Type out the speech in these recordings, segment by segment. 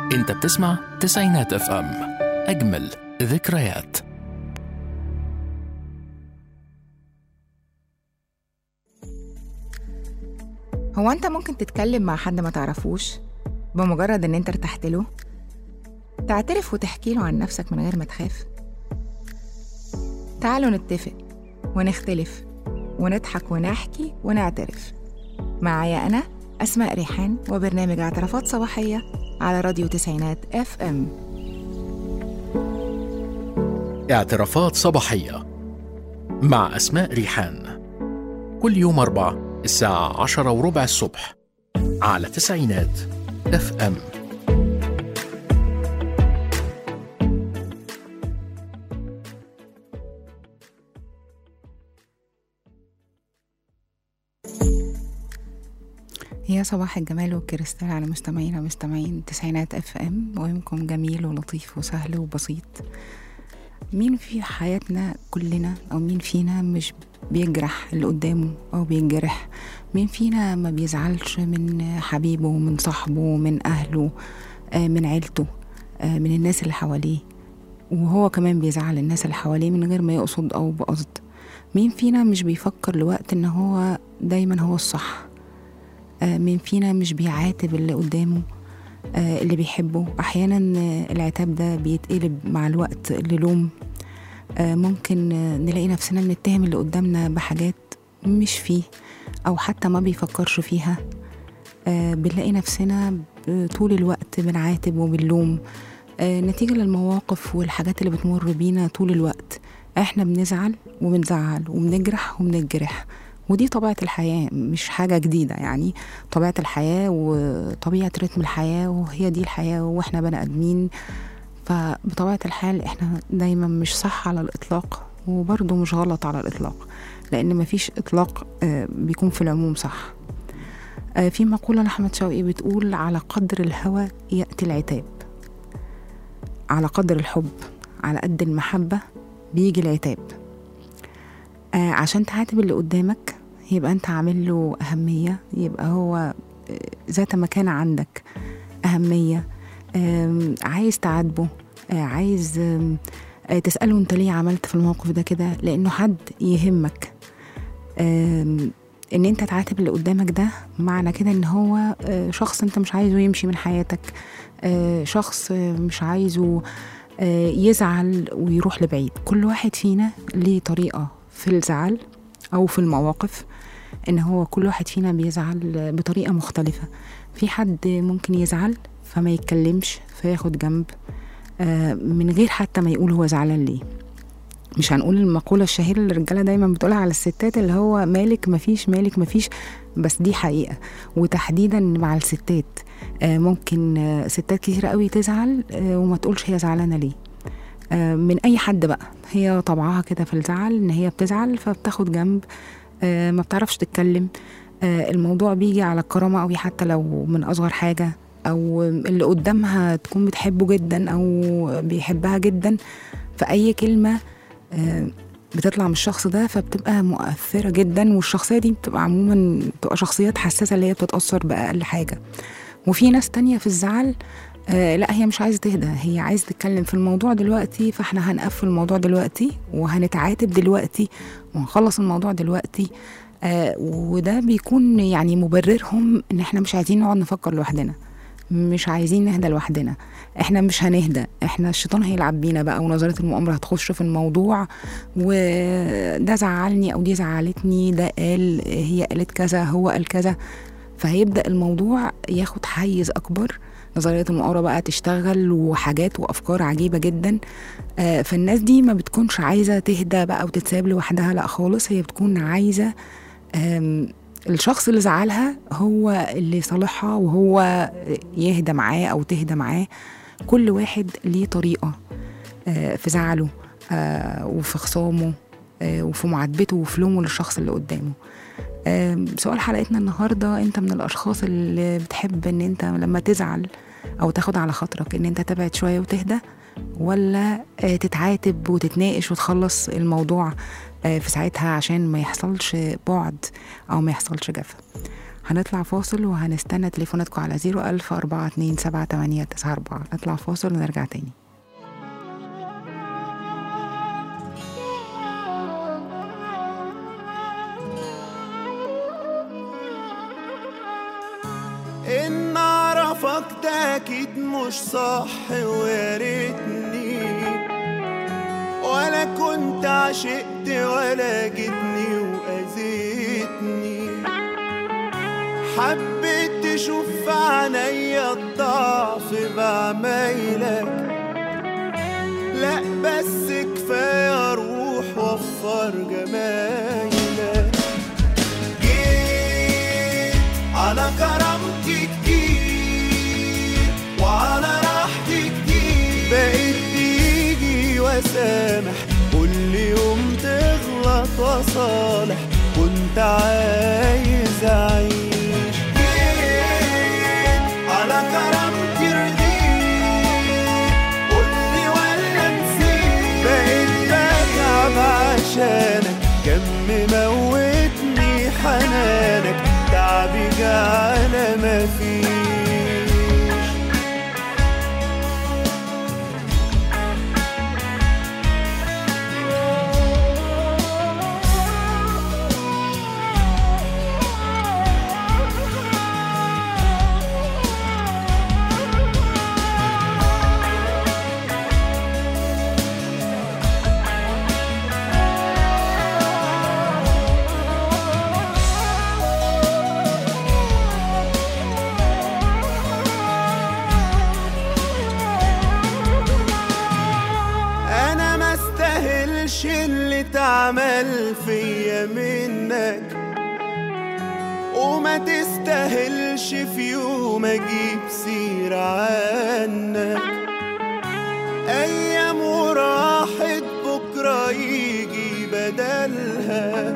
انت بتسمع تسعينات اف ام اجمل ذكريات هو انت ممكن تتكلم مع حد ما تعرفوش بمجرد ان انت ارتحت له تعترف وتحكي له عن نفسك من غير ما تخاف تعالوا نتفق ونختلف ونضحك ونحكي ونعترف معايا انا اسماء ريحان وبرنامج اعترافات صباحيه على راديو تسعينات اف ام اعترافات صباحية مع أسماء ريحان كل يوم أربع الساعة عشرة وربع الصبح على تسعينات اف ام يا صباح الجمال والكريستال على مستمعينا ومستمعين تسعينات اف ام ويومكم جميل ولطيف وسهل وبسيط مين في حياتنا كلنا او مين فينا مش بيجرح اللي قدامه او بينجرح مين فينا ما بيزعلش من حبيبه من صاحبه من اهله آه، من عيلته آه، من الناس اللي حواليه وهو كمان بيزعل الناس اللي حواليه من غير ما يقصد او بقصد مين فينا مش بيفكر لوقت ان هو دايما هو الصح آه، مين فينا مش بيعاتب اللي قدامه آه، اللي بيحبه احيانا آه، العتاب ده بيتقلب مع الوقت للوم آه، ممكن آه، نلاقي نفسنا بنتهم اللي قدامنا بحاجات مش فيه او حتى ما بيفكرش فيها آه، بنلاقي نفسنا ب- طول الوقت بنعاتب وبنلوم آه، نتيجة للمواقف والحاجات اللي بتمر بينا طول الوقت احنا بنزعل وبنزعل وبنجرح وبنتجرح ودي طبيعة الحياة مش حاجة جديدة يعني طبيعة الحياة وطبيعة رتم الحياة وهي دي الحياة واحنا بني آدمين فبطبيعة الحال احنا دايما مش صح على الإطلاق وبرضه مش غلط على الإطلاق لأن مفيش إطلاق آه، بيكون في العموم صح آه، في مقولة لأحمد شوقي بتقول على قدر الهوى يأتي العتاب على قدر الحب على قد المحبة بيجي العتاب آه عشان تعاتب اللي قدامك يبقى انت عامل له أهمية يبقى هو آه، ذات مكانة عندك أهمية آم، عايز تعاتبه آه، عايز آم، آه، تسأله انت ليه عملت في الموقف ده كده لأنه حد يهمك آم، ان انت تعاتب اللي قدامك ده معنى كده ان هو آه، شخص انت مش عايزه يمشي من حياتك آه، شخص آه، مش عايزه آه، يزعل ويروح لبعيد كل واحد فينا ليه طريقة في الزعل أو في المواقف إن هو كل واحد فينا بيزعل بطريقة مختلفة في حد ممكن يزعل فما يتكلمش فياخد جنب آه، من غير حتى ما يقول هو زعلان ليه مش هنقول المقولة الشهيرة اللي الرجالة دايما بتقولها على الستات اللي هو مالك مفيش مالك مفيش بس دي حقيقة وتحديدا مع الستات آه، ممكن آه، ستات كتير قوي تزعل آه، وما تقولش هي زعلانة ليه آه، من أي حد بقى هي طبعها كده في الزعل إن هي بتزعل فبتاخد جنب آه، ما بتعرفش تتكلم آه، الموضوع بيجي على الكرامة قوي حتى لو من أصغر حاجة أو اللي قدامها تكون بتحبه جدا أو بيحبها جدا فأي كلمة آه، بتطلع من الشخص ده فبتبقى مؤثرة جدا والشخصية دي بتبقى عموما بتبقى شخصيات حساسة اللي هي بتتأثر بأقل حاجة وفي ناس تانية في الزعل آه لا هي مش عايزة تهدى هي عايزة تتكلم في الموضوع دلوقتي فاحنا هنقفل الموضوع دلوقتي وهنتعاتب دلوقتي وهنخلص الموضوع دلوقتي آه وده بيكون يعني مبررهم ان احنا مش عايزين نقعد نفكر لوحدنا مش عايزين نهدى لوحدنا احنا مش هنهدى احنا الشيطان هيلعب بينا بقى ونظريه المؤامره هتخش في الموضوع وده زعلني او دي زعلتني ده قال هي قالت كذا هو قال كذا فهيبدا الموضوع ياخد حيز اكبر نظريه المؤامره بقى تشتغل وحاجات وافكار عجيبه جدا آه، فالناس دي ما بتكونش عايزه تهدى بقى وتتساب لوحدها لا خالص هي بتكون عايزه آم، الشخص اللي زعلها هو اللي يصالحها وهو يهدى معاه او تهدى معاه كل واحد ليه طريقه آه، في زعله آه، وفي خصامه آه، وفي معاتبته وفي لومه للشخص اللي قدامه آم، سؤال حلقتنا النهارده انت من الاشخاص اللي بتحب ان انت لما تزعل او تاخد على خاطرك ان انت تبعد شويه وتهدى ولا آه، تتعاتب وتتناقش وتخلص الموضوع آه، في ساعتها عشان ما يحصلش بعد او ما يحصلش جفا هنطلع فاصل وهنستنى تليفوناتكم على 01000 427 نطلع فاصل ونرجع تاني ان اعرفك ده اكيد مش صح ويا ريتني ولا كنت عشقت ولا جيتني واذيتني حبيت تشوف في عينيا الضعف بعمايلك لا بس كفايه روح وفر جمايلك جيت على كرامتي كتير وعلى راحتي كتير بقيت تيجي واسامح كل يوم تغلط وصالح كنت عايز اعيش جيت على كرامتي رضيت قولي ولا نسيت بقيت بتعب عشانك كم موتني حنانك تعبي جعل مفيش انا ما استاهلش اللي اتعمل فيا منك وما تستاهلش في يوم اجيب سيرة عنك ايام وراحت بكرة يجي بدلها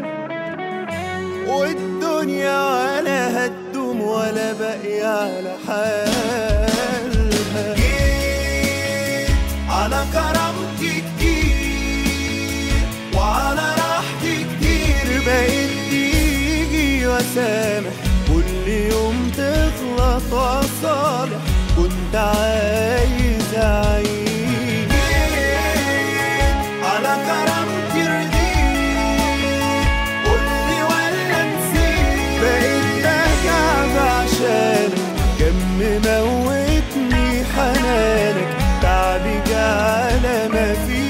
والدنيا ولا هتدوم ولا باقي على حالها جيت على كرامتي كتير وعلى راحتي كتير بقيت تيجي واسامح كل يوم تغلط وصالح كنت عايز اعيش جيت على كرامتي رضيت قولي ولا نسيت بقيت بتعب عشانك كم موتني حنانك تعبي جعل مفيش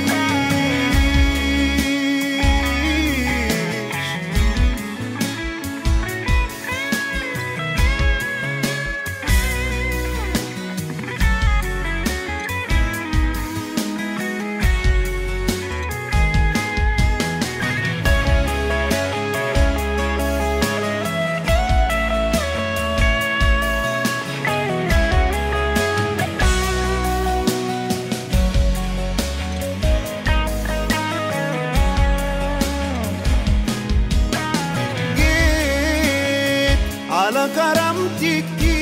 جيت على كرامتي كتير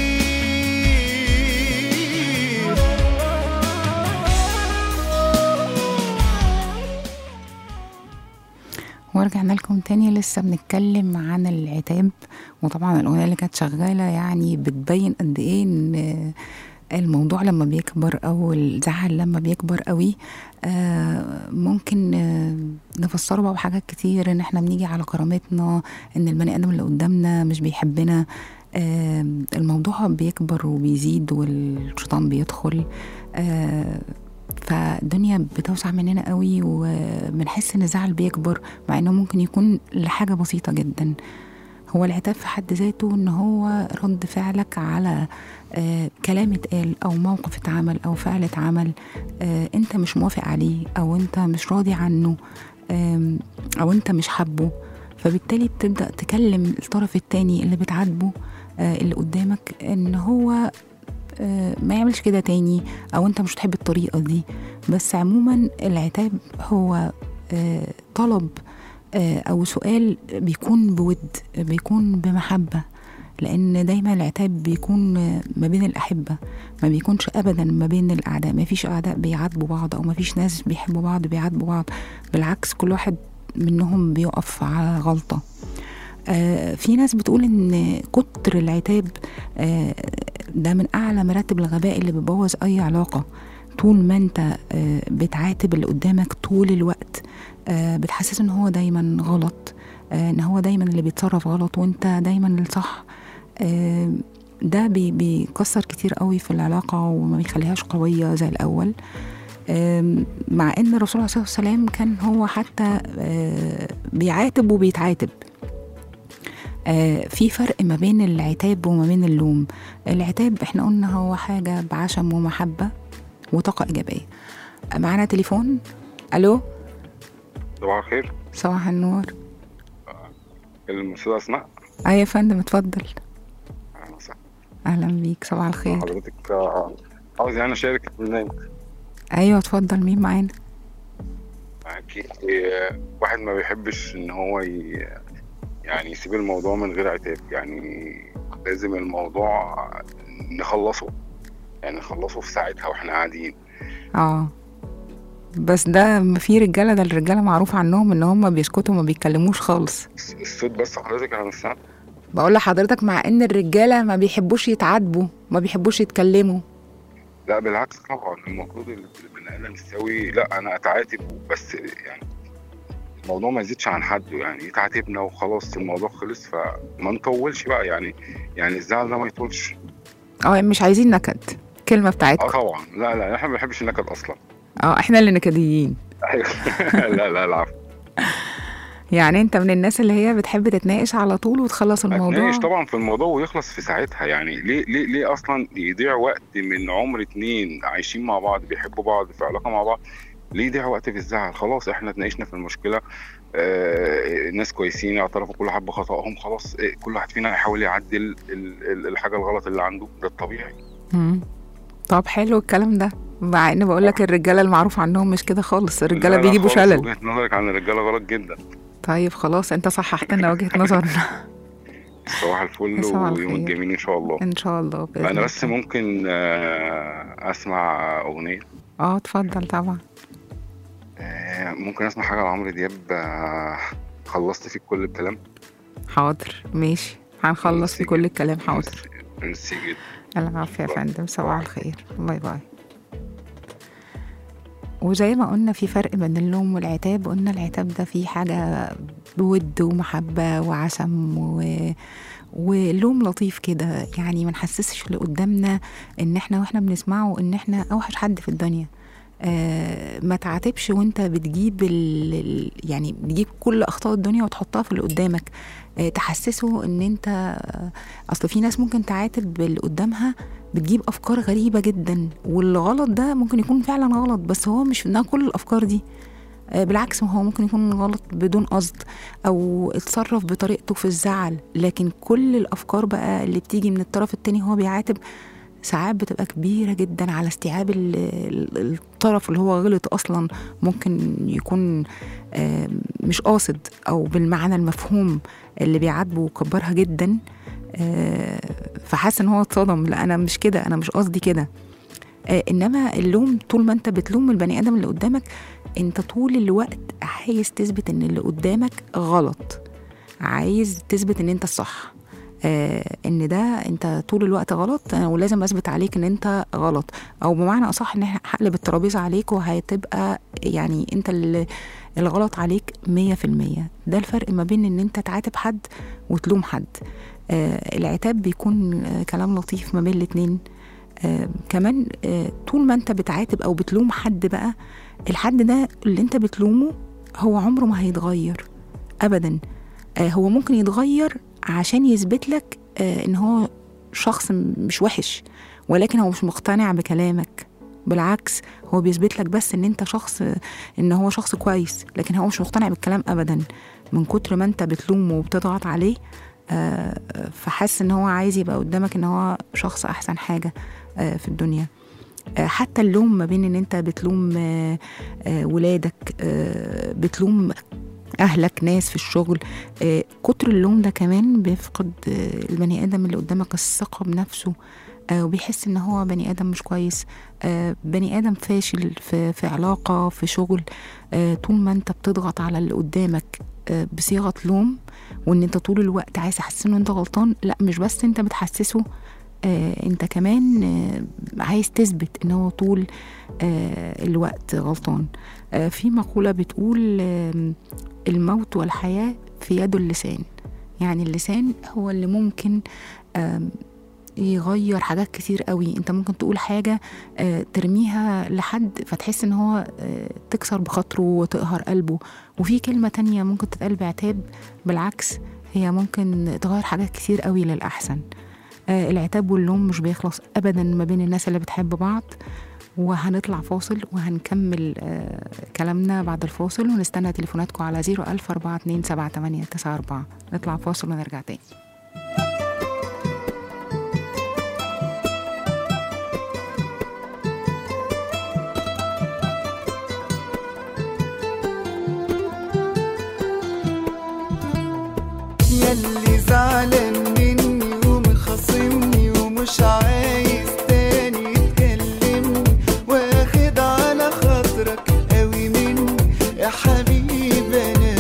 ورجعنا لكم تاني لسه بنتكلم عن العتاب وطبعا الأغنية اللي كانت شغالة يعني بتبين قد إيه إن الموضوع لما بيكبر أو الزعل لما بيكبر قوي آه، ممكن آه، نفسره بقى بحاجات كتير إن إحنا بنيجي على كرامتنا إن البني آدم اللي قدامنا مش بيحبنا آه، الموضوع بيكبر وبيزيد والشيطان بيدخل آه، فالدنيا بتوسع مننا قوي وبنحس ان الزعل بيكبر مع انه ممكن يكون لحاجه بسيطه جدا هو العتاب في حد ذاته ان هو رد فعلك على آه كلام اتقال او موقف اتعمل او فعل اتعمل آه انت مش موافق عليه او انت مش راضي عنه آم، او انت مش حابه فبالتالي بتبدا تكلم الطرف التاني اللي بتعاتبه آه اللي قدامك ان هو آه، ما يعملش كده تاني او انت مش بتحب الطريقه دي بس عموما العتاب هو آه، طلب آه، او سؤال بيكون بود بيكون بمحبه لان دايما العتاب بيكون آه، ما بين الاحبه ما بيكونش ابدا ما بين الاعداء ما فيش اعداء بيعاتبوا بعض او ما فيش ناس بيحبوا بعض بيعاتبوا بعض بالعكس كل واحد منهم بيقف على غلطه آه في ناس بتقول ان كتر العتاب آه ده من اعلى مراتب الغباء اللي بيبوظ اي علاقه طول ما انت آه بتعاتب اللي قدامك طول الوقت آه بتحسس ان هو دايما غلط آه ان هو دايما اللي بيتصرف غلط وانت دايما الصح آه ده بي بيكسر كتير قوي في العلاقه وما بيخليهاش قويه زي الاول آم، مع ان الرسول عليه الصلاه والسلام كان هو حتى آه، بيعاتب وبيتعاتب آه، في فرق ما بين العتاب وما بين اللوم العتاب احنا قلنا هو حاجة بعشم ومحبة وطاقة إيجابية معانا تليفون ألو صباح الخير صباح النور المستشفى اسماء أيوة يا فندم اتفضل اهلا وسهلا أهلا بيك صباح الخير حضرتك آه، عاوز يعني اشارك في البرنامج أيوة اتفضل مين معانا اكيد آه، واحد ما بيحبش ان هو ي... يعني يسيب الموضوع من غير عتاب يعني لازم الموضوع نخلصه يعني نخلصه في ساعتها واحنا قاعدين اه بس ده في رجالة ده الرجالة معروف عنهم ان هم بيسكتوا ما بيتكلموش خالص الصوت بس حضرتك انا مش سامع بقول لحضرتك مع ان الرجالة ما بيحبوش يتعاتبوا ما بيحبوش يتكلموا لا بالعكس طبعا المفروض ال- البني ادم يساوي لا انا اتعاتب بس يعني الموضوع ما يزيدش عن حده يعني يتعاتبنا وخلاص الموضوع خلص فما نطولش بقى يعني يعني الزعل ده ما يطولش اه مش عايزين نكد كلمة اه بتاعتكم طبعا لا لا احنا ما بنحبش النكد اصلا اه احنا اللي نكديين أيوة. لا لا لا يعني انت من الناس اللي هي بتحب تتناقش على طول وتخلص الموضوع اتناقش طبعا في الموضوع ويخلص في ساعتها يعني ليه ليه ليه اصلا يضيع وقت من عمر اتنين عايشين مع بعض بيحبوا بعض في علاقه مع بعض ليه يضيع وقت في الزعل خلاص احنا اتناقشنا في المشكله آه ناس كويسين اعترفوا كل حد بخطأهم خلاص آه، كل واحد فينا هيحاول يعدل ال- ال- الحاجه الغلط اللي عنده ده الطبيعي مم. طب حلو الكلام ده مع ان بقول لك الرجاله المعروف عنهم مش كده خالص الرجاله لا، لا بيجيبوا خالص، شلل وجهه نظرك عن الرجاله غلط جدا طيب خلاص انت صححت لنا وجهه نظرنا صباح الفل صباح ويومك الخير. جميل ان شاء الله ان شاء الله بإذن انا بس الله. ممكن آه، اسمع اغنيه اه اتفضل طبعا آه، ممكن اسمع حاجه لعمرو دياب آه، خلصت فيك كل الكلام حاضر ماشي هنخلص ميرسي في كل جدا. الكلام حاضر ميرسي جدا العافية يا فندم صباح الخير باي باي وزي ما قلنا في فرق بين اللوم والعتاب قلنا العتاب ده فيه حاجة بود ومحبة وعسم و... ولوم لطيف كده يعني ما نحسسش اللي قدامنا ان احنا واحنا بنسمعه ان احنا اوحش حد في الدنيا آه ما تعاتبش وانت بتجيب ال... ال- يعني بتجيب كل اخطاء الدنيا وتحطها في اللي قدامك آه تحسسه ان انت آه، اصل في ناس ممكن تعاتب اللي قدامها بتجيب افكار غريبه جدا والغلط ده ممكن يكون فعلا غلط بس هو مش في دماغه كل الافكار دي آه، بالعكس ما هو ممكن يكون غلط بدون قصد او اتصرف بطريقته في الزعل لكن كل الافكار بقى اللي بتيجي من الطرف التاني هو بيعاتب ساعات بتبقى كبيرة جدا على استيعاب ال- ال- الطرف اللي هو غلط أصلا ممكن يكون آه، مش قاصد أو بالمعنى المفهوم اللي بيعاتبه وكبرها جدا آه، فحاسس ان هو اتصدم لا انا مش كده انا مش قصدي كده آه، انما اللوم طول ما انت بتلوم البني ادم اللي قدامك انت طول الوقت عايز تثبت ان اللي قدامك غلط عايز تثبت ان انت الصح آه ان ده انت طول الوقت غلط آه، ولازم اثبت عليك ان انت غلط او بمعنى اصح ان احنا هقلب الترابيزه عليك وهتبقى يعني انت اللي الغلط عليك مية في المية ده الفرق ما بين ان انت تعاتب حد وتلوم حد آه العتاب بيكون آه كلام لطيف ما بين الاتنين آه كمان آه طول ما انت بتعاتب او بتلوم حد بقى الحد ده اللي انت بتلومه هو عمره ما هيتغير ابدا آه هو ممكن يتغير عشان يثبت لك آه ان هو شخص م- مش وحش ولكن هو مش مقتنع بكلامك بالعكس هو بيثبت لك بس ان انت شخص ان هو شخص كويس لكن هو مش مقتنع بالكلام ابدا من كتر ما انت بتلومه وبتضغط عليه آه، فحاسس ان هو عايز يبقى قدامك ان هو شخص احسن حاجه آه، في الدنيا آه، حتى اللوم ما بين ان انت بتلوم آه، آه، ولادك آه، بتلوم اهلك ناس في الشغل آه، كتر اللوم ده كمان بيفقد آه، البني ادم اللي قدامك الثقه بنفسه آه، وبيحس ان هو بني ادم مش كويس آه، بني ادم فاشل في في علاقه في شغل آه، طول ما انت بتضغط على اللي قدامك آه، بصيغه لوم وان انت طول الوقت عايز تحسسه ان انت غلطان لا مش بس انت بتحسسه آه انت كمان آه عايز تثبت ان هو طول آه الوقت غلطان آه في مقولة بتقول آه الموت والحياة في يد اللسان يعني اللسان هو اللي ممكن آه يغير حاجات كتير قوي انت ممكن تقول حاجة آه، ترميها لحد فتحس ان هو آه، تكسر بخاطره وتقهر قلبه وفي كلمة تانية ممكن تتقال بعتاب بالعكس هي ممكن تغير حاجات كتير قوي للأحسن آه، العتاب واللوم مش بيخلص أبدا ما بين الناس اللي بتحب بعض وهنطلع فاصل وهنكمل آه كلامنا بعد الفاصل ونستنى تليفوناتكم على 01000 427 نطلع فاصل ونرجع تاني ياللي زعلان مني ومخاصمني ومش عايز تاني تكلمني واخد على خاطرك قوي مني يا حبيبي انا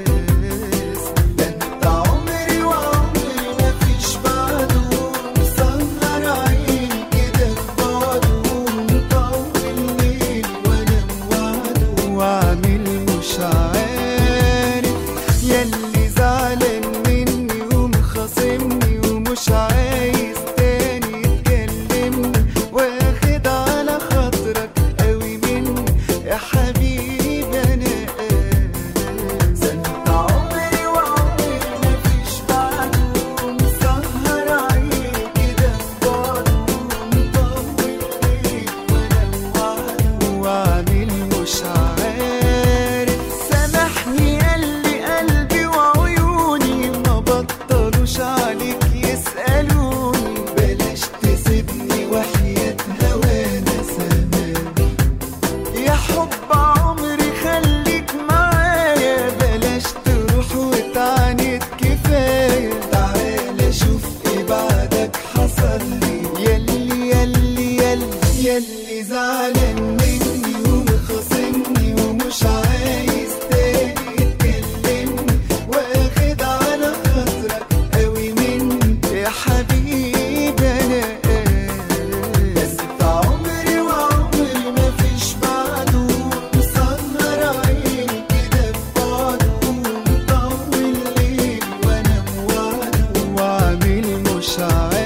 اسف ده انت عمري وعمري مفيش بعده مسهر عيني كده في بعده مطول ليلي وانا موعده واعمل مش عارف ياللي زعلان مني ومخاصمني ومش عايز تاني تكلمني واخد على خاطرك قوي مني يا حبيبي انا اسف انت عمري وعمري مفيش بعده مسهر عيني كده في بعده مطول ليك وانا موعده واعمل مش عارف سامحني قلبي قلبي وعيوني ما بطلوش عليك يسألوني بلاش تسيبني وحياة هوانا سماح يا حب عمري خليك معايا بلاش تروح وتعاند كفاية تعالى شوف ايه بعدك حصل لي ياللي ياللي ياللي ياللي زعلان مني ومخاصمني ومش عايز تاني تكلمني واخد على خاطرك قوي مني يا حبيبي انا اسف عمري وعمري مفيش بعده مسهر عيني كده في بعده مطول ليلي وانا موعده واعمل مش عارف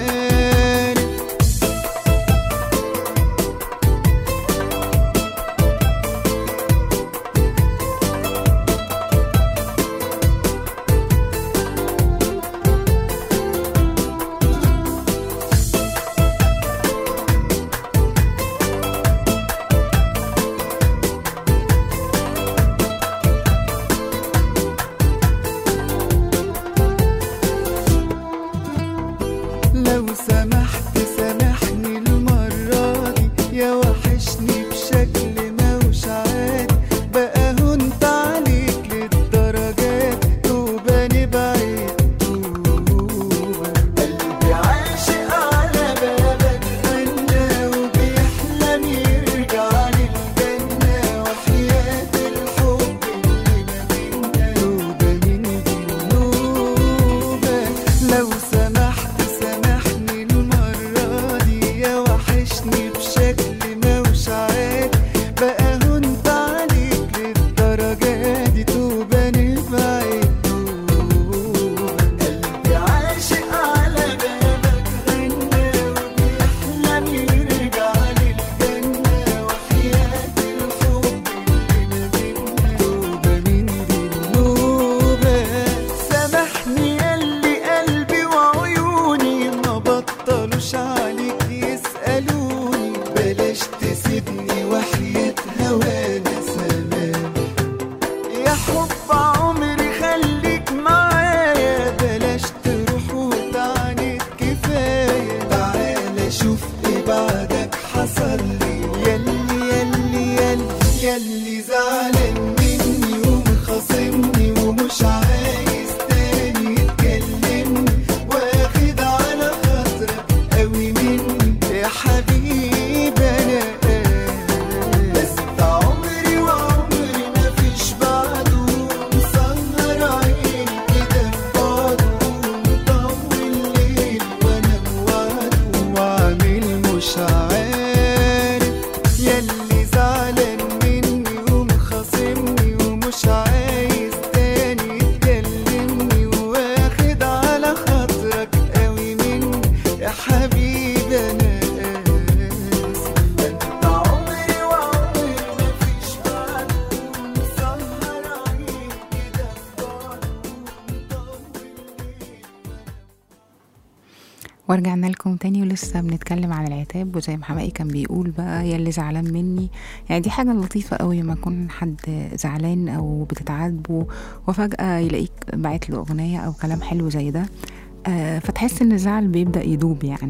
لو سمحت سامحني المرة دي يا وحشني بشكل موش عادي بقى هنت عليك للدرجات توبة نبعد توبة قلبي عاشق على بابك غنى وبيحلم يرجع للجنة وحياة الحب اللي ما بينا توبة من ذنوبك لو سمحت سامحني المرة دي يا وحشني بشكل موش عادي بقى هنت عليك للدرجة دي توبة نبعد توبة قلبي عاشق على بابك غنى وبيحلم يرجع للجنة وحياة الحب اللي ما بينا توبة من ذنوبك سامحني ياللي قلبي وعيوني ما بطلوش عليك يسألوني بلاش تسيبني وحياة هوانا سلام يا حب عمري خليك معايا بلاش تروح وتعاند كفاية تعالى شوف ايه بعدك حصل لي ياللي ياللي ياللي ياللي زعلان مني ومخاصمني ومش عايز تاني تكلمني واخد على خاطرك قوي مني يا حبيبي انا بس عمري وعمري مفيش بعده مسهر حبيبي انا اسف ده انت عمري وعمري مفيش بعده مسهر عيني كده في بعده ومطول ليل ورجعنا لكم تاني ولسه بنتكلم عن العتاب وزي ما حمائي كان بيقول بقى يا اللي زعلان مني يعني دي حاجة لطيفة قوي لما يكون حد زعلان أو بتتعاتبه وفجأة يلاقيك باعت له أغنية أو كلام حلو زي ده آه فتحس إن الزعل بيبدأ يدوب يعني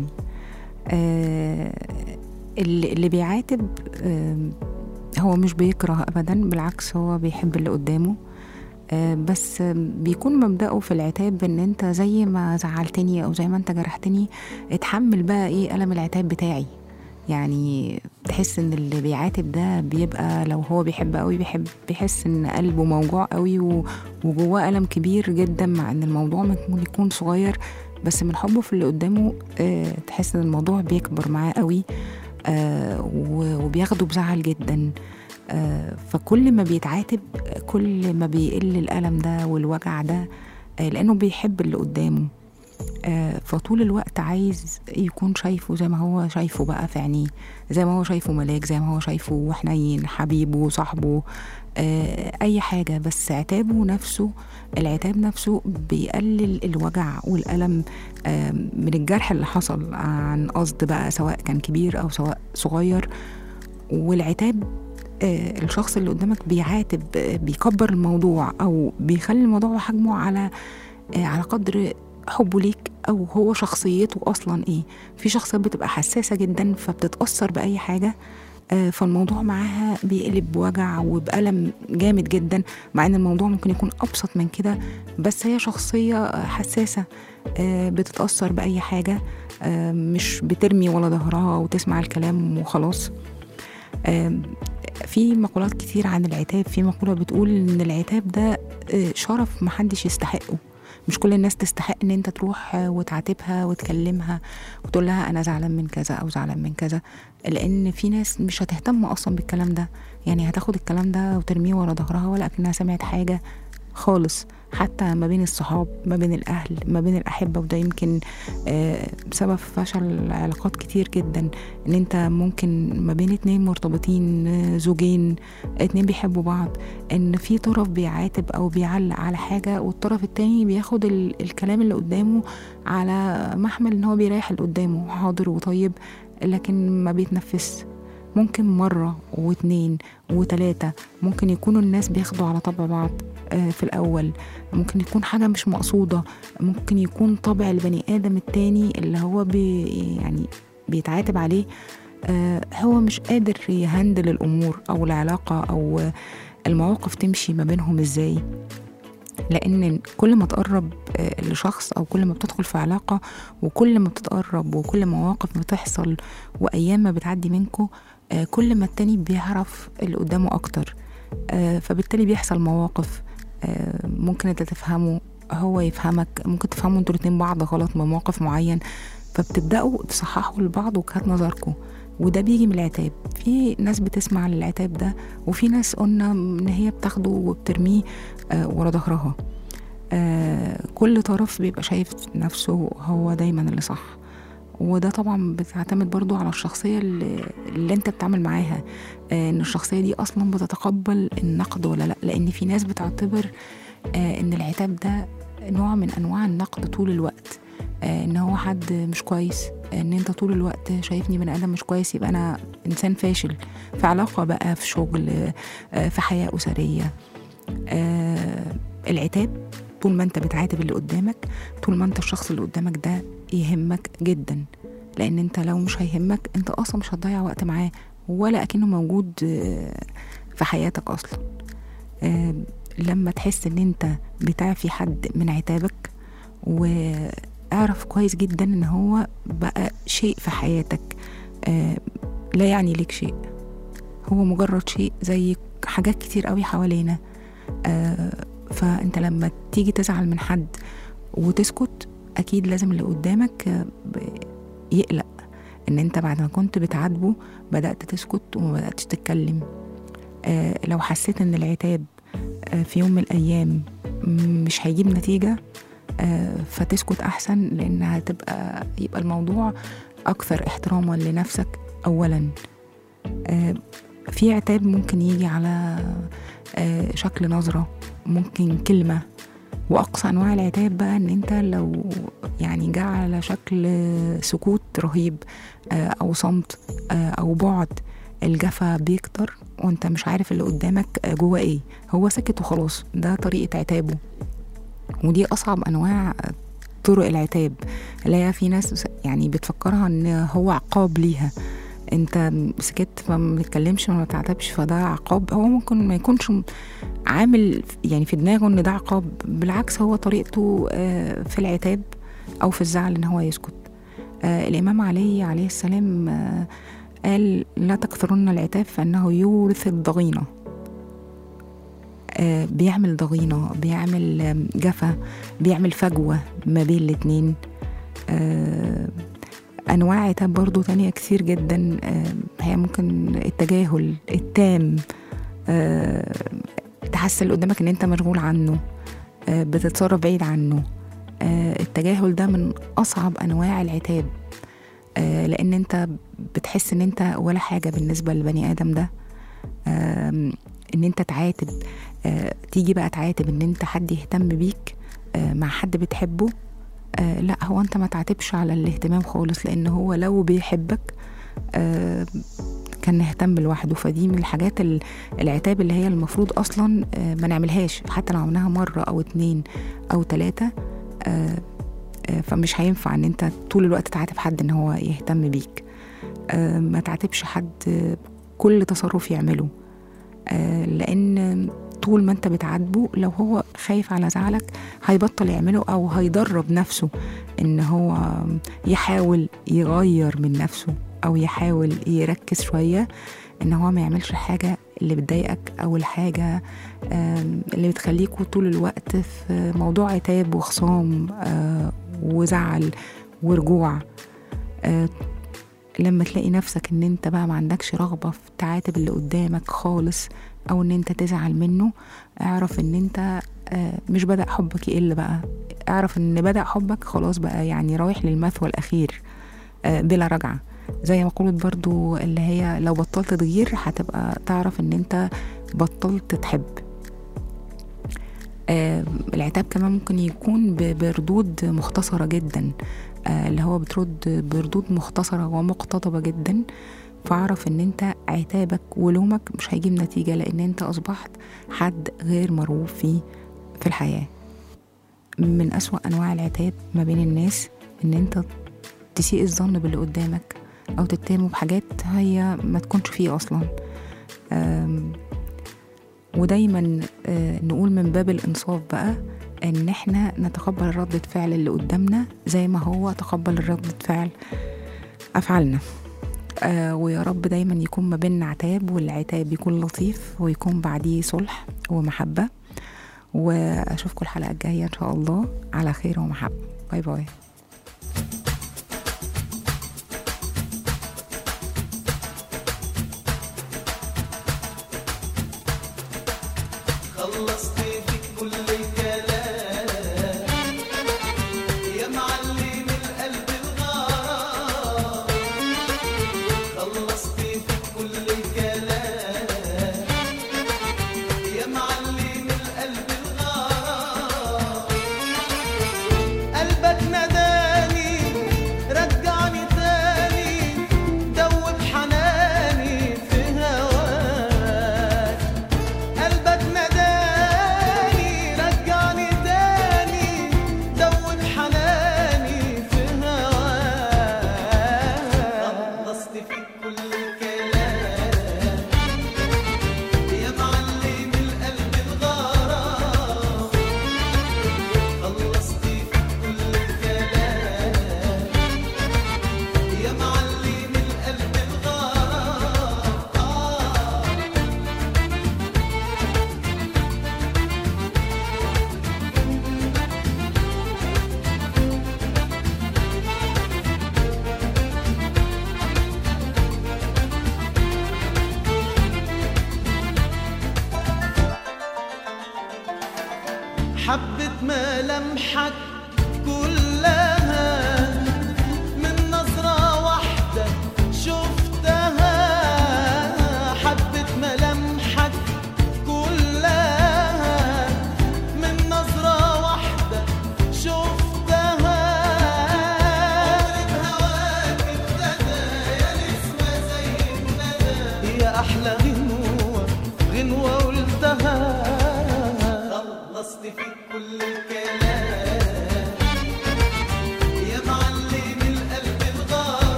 آه اللي اللي بيعاتب آه هو مش بيكره أبدا بالعكس هو بيحب اللي قدامه آه، بس بيكون مبدأه في العتاب ان انت زي ما زعلتني او زي ما انت جرحتني اتحمل بقى ايه ألم العتاب بتاعي يعني تحس ان اللي بيعاتب ده بيبقى لو هو بيحب قوي بيحب بيحس ان قلبه موجوع قوي و- وجواه ألم كبير جدا مع ان الموضوع ممكن يكون صغير بس من حبه في اللي قدامه آه، تحس ان الموضوع بيكبر معاه قوي آه، و- وبياخده بزعل جدا آه، فكل ما بيتعاتب كل ما بيقل الألم ده والوجع ده آه، لأنه بيحب اللي قدامه آه، فطول الوقت عايز يكون شايفه زي ما هو شايفه بقى في عينيه زي ما هو شايفه ملاك زي ما هو شايفه حنين حبيبه صاحبه آه، أي حاجة بس عتابه نفسه العتاب نفسه بيقلل الوجع والألم آه، من الجرح اللي حصل عن قصد بقى سواء كان كبير أو سواء صغير والعتاب آه، الشخص اللي قدامك بيعاتب آه، بيكبر الموضوع او بيخلي الموضوع حجمه على آه، على قدر حبه ليك او هو شخصيته اصلا ايه في شخصيات بتبقى حساسه جدا فبتتاثر باي حاجه آه، فالموضوع معاها بيقلب بوجع وبألم جامد جدا مع ان الموضوع ممكن يكون ابسط من كده بس هي شخصيه آه، حساسه آه، بتتاثر باي حاجه آه، مش بترمي ولا ظهرها وتسمع الكلام وخلاص آم، في مقولات كتير عن العتاب في مقولة بتقول إن العتاب ده آه، شرف محدش يستحقه مش كل الناس تستحق ان انت تروح آه، وتعاتبها وتكلمها وتقول لها انا زعلان من كذا او زعلان من كذا لان في ناس مش هتهتم اصلا بالكلام ده يعني هتاخد الكلام ده وترميه ورا ظهرها ولا اكنها سمعت حاجه خالص حتى ما بين الصحاب ما بين الاهل ما بين الاحبه وده يمكن آه، سبب فشل علاقات كتير جدا ان انت ممكن ما بين اتنين مرتبطين آه، زوجين اتنين بيحبوا بعض ان في طرف بيعاتب او بيعلق على حاجه والطرف التاني بياخد ال- الكلام اللي قدامه على محمل ان هو بيريح اللي قدامه حاضر وطيب لكن ما بيتنفس ممكن مرة واتنين وتلاتة ممكن يكونوا الناس بياخدوا على طبع بعض آه، في الأول ممكن يكون حاجة مش مقصودة ممكن يكون طبع البني آدم التاني اللي هو بي يعني بيتعاتب عليه آه، هو مش قادر يهندل الأمور أو العلاقة أو المواقف تمشي ما بينهم إزاي لأن كل ما تقرب آه، لشخص أو كل ما بتدخل في علاقة وكل ما بتتقرب وكل مواقف بتحصل وأيام ما بتعدي منكو آه، كل ما التاني بيعرف اللي قدامه أكتر آه، فبالتالي بيحصل مواقف آه، ممكن انت تفهمه هو يفهمك ممكن تفهموا انتوا الاتنين بعض غلط من موقف معين فبتبدأوا تصححوا لبعض وجهات نظركم وده بيجي من العتاب في ناس بتسمع للعتاب ده وفي ناس قلنا ان هي بتاخده وبترميه آه، ورا ظهرها آه، كل طرف بيبقى شايف نفسه هو دايما اللي صح وده طبعا بتعتمد برضو على الشخصية اللي, اللي انت بتعمل معاها آه، ان الشخصية دي اصلا بتتقبل النقد ولا لا لان في ناس بتعتبر آه، ان العتاب ده نوع من انواع النقد طول الوقت آه، ان هو حد مش كويس ان انت طول الوقت شايفني بني ادم مش كويس يبقى انا انسان فاشل في علاقة بقى في شغل آه، في حياة اسرية آه، العتاب طول ما انت بتعاتب اللي قدامك طول ما انت الشخص اللي قدامك ده يهمك جدا لان انت لو مش هيهمك انت اصلا مش هتضيع وقت معاه ولا اكنه موجود آه، في حياتك اصلا آه، لما تحس ان انت بتعفي حد من عتابك واعرف كويس جدا ان هو بقى شيء في حياتك آه، لا يعني ليك شيء هو مجرد شيء زي حاجات كتير قوي حوالينا آه، فانت لما تيجي تزعل من حد وتسكت اكيد لازم اللي قدامك آه، ب- يقلق ان انت بعد ما كنت بتعاتبه بدات تسكت وما بداتش تتكلم آه، لو حسيت ان العتاب آه، في يوم من الايام م- مش هيجيب نتيجه آه، فتسكت احسن لانها تبقى يبقى الموضوع اكثر احتراما لنفسك اولا آه، في عتاب ممكن يجي على آه، شكل نظرة ممكن كلمة وأقصى أنواع العتاب بقى إن أنت لو يعني جه على شكل سكوت رهيب آه، أو صمت آه، أو بعد الجفا بيكتر وانت مش عارف اللي قدامك آه، جوه ايه هو سكت وخلاص ده طريقة عتابه ودي أصعب أنواع طرق العتاب اللي هي في ناس يعني بتفكرها ان هو عقاب ليها انت سكت فما بتتكلمش ما بتعتبش فده عقاب هو ممكن ما يكونش م- عامل يعني في دماغه ان ده عقاب بالعكس هو طريقته آه، في العتاب او في الزعل ان هو يسكت آه، الامام علي عليه السلام آه، قال لا تكثرن العتاب فانه يورث الضغينه آه، بيعمل ضغينه بيعمل آم، جفا بيعمل فجوه ما بين الاتنين آه، انواع عتاب برضو تانية كتير جدا آه، هي ممكن التجاهل التام آه، تحس اللي قدامك ان انت مشغول عنه آه، بتتصرف بعيد عنه آه، التجاهل ده من اصعب انواع العتاب آه، لان انت بتحس ان انت ولا حاجه بالنسبه للبني ادم ده آم، ان انت تعاتب آه، تيجي بقى تعاتب ان انت حد يهتم بيك آه، مع حد بتحبه آه لا هو انت ما تعاتبش على الاهتمام خالص لان هو لو بيحبك آه كان اهتم لوحده فدي من الحاجات ال- العتاب اللي هي المفروض اصلا آه ما نعملهاش حتى لو عملناها مره او اتنين او تلاته آه آه فمش هينفع ان انت طول الوقت تعاتب حد ان هو يهتم بيك آه ما تعاتبش حد آه، كل تصرف يعمله آه لان طول ما انت بتعاتبه لو هو خايف على زعلك هيبطل يعمله او هيدرب نفسه ان هو يحاول يغير من نفسه او يحاول يركز شويه ان هو ما يعملش الحاجه اللي بتضايقك او الحاجه آم، اللي بتخليكوا طول الوقت في موضوع عتاب وخصام آه، وزعل ورجوع آه، لما تلاقي نفسك ان انت بقى ما عندكش رغبه في تعاتب اللي قدامك خالص او ان انت تزعل منه اعرف ان انت آه، مش بدأ حبك يقل بقى اعرف ان بدأ حبك خلاص بقى يعني رايح للمثوى الأخير آه، بلا رجعة زي ما قلت برضو اللي هي لو بطلت تغير هتبقى تعرف ان انت بطلت تحب آه، العتاب كمان ممكن يكون ب- بردود مختصرة جدا آه، اللي هو بترد بردود مختصرة ومقتضبة جدا فاعرف ان انت عتابك ولومك مش هيجيب نتيجة لان انت اصبحت حد غير مرغوب فيه في الحياة من أسوأ أنواع العتاب ما بين الناس إن أنت تسيء الظن باللي قدامك أو تتهمه بحاجات هي ما تكونش فيه أصلا أم، ودايما آه، نقول من باب الإنصاف بقى إن إحنا نتقبل ردة فعل اللي قدامنا زي ما هو تقبل ردة فعل أفعالنا آه ويا رب دايما يكون ما بيننا عتاب والعتاب يكون لطيف ويكون بعديه صلح ومحبة واشوفكم الحلقه الجايه ان شاء الله على خير ومحبه باي باي خلصت فيك كل الكلام يا معلم القلب الغرام خلصت فيك كل الكلام يا معلم القلب الغرام قلبك نداني رجعني تاني دوب حناني في هواك قلبك نداني رجعني تاني دوب حناني في هواك خلصت فيك كل الكلام يا معلم القلب الغرام خلصت فيك كل الكلام يا معلم القلب الغرام آه حبة ملامحك